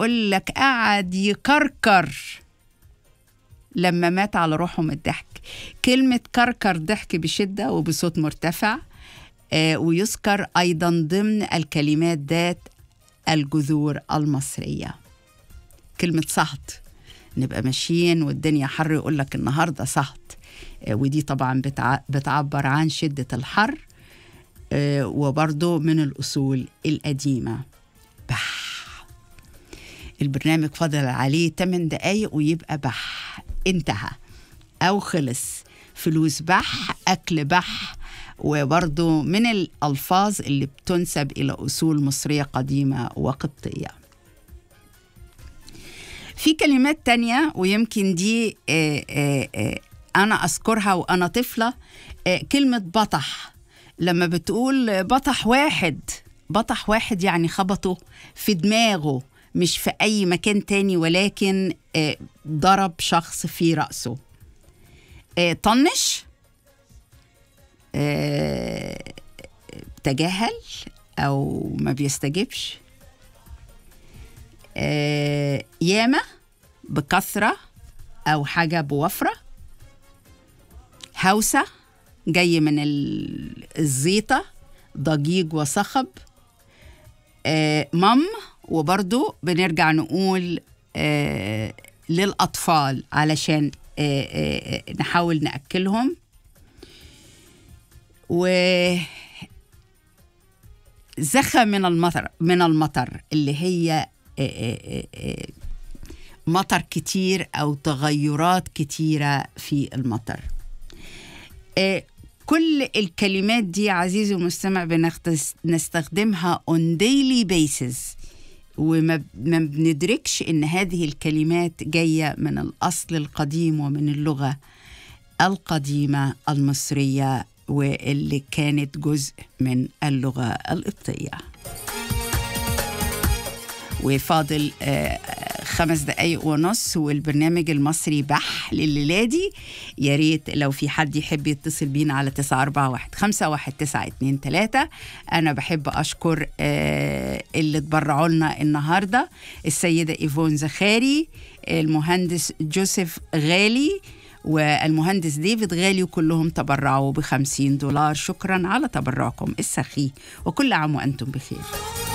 يقول لك قعد يكركر لما مات على روحه من الضحك كلمة كركر ضحك بشدة وبصوت مرتفع آه، ويذكر أيضا ضمن الكلمات ذات الجذور المصرية كلمة صهد نبقى ماشيين والدنيا حر يقول لك النهاردة صهد آه، ودي طبعا بتع- بتعبر عن شدة الحر آه، وبرضه من الأصول القديمة بح البرنامج فضل عليه 8 دقايق ويبقى بح انتهى أو خلص فلوس بح أكل بح وبرضه من الألفاظ اللي بتنسب إلى أصول مصرية قديمة وقبطية في كلمات تانية ويمكن دي آه، آه، آه، أنا أذكرها وأنا طفلة آه، كلمة بطح لما بتقول بطح واحد بطح واحد يعني خبطه في دماغه مش في أي مكان تاني ولكن آه، ضرب شخص في رأسه آه، طنش آه، تجاهل أو ما بيستجبش آه، ياما بكثرة أو حاجة بوفرة هوسة جاي من ال- الزيطة ضجيج وصخب آه، مم وبرضو بنرجع نقول آه، للأطفال علشان آه، آه، آه، نحاول نأكلهم و زخة من المطر من المطر اللي هي آه، آه، آه، مطر كتير أو تغيرات كتيرة في المطر آه، كل الكلمات دي عزيزي المستمع بنختص- بنستخدمها on daily basis وما ب- ما بندركش ان هذه الكلمات جايه من الاصل القديم ومن اللغه القديمه المصريه واللي كانت جزء من اللغه القبطيه وفاضل آه، خمس دقايق ونص والبرنامج المصري بح لليلة دي يا ريت لو في حد يحب يتصل بينا على 941 51923 أنا بحب أشكر آه، اللي اتبرعوا لنا النهاردة السيدة إيفون زخاري المهندس جوزيف غالي والمهندس ديفيد غالي وكلهم تبرعوا ب 50 دولار شكرا على تبرعكم السخي وكل عام وأنتم بخير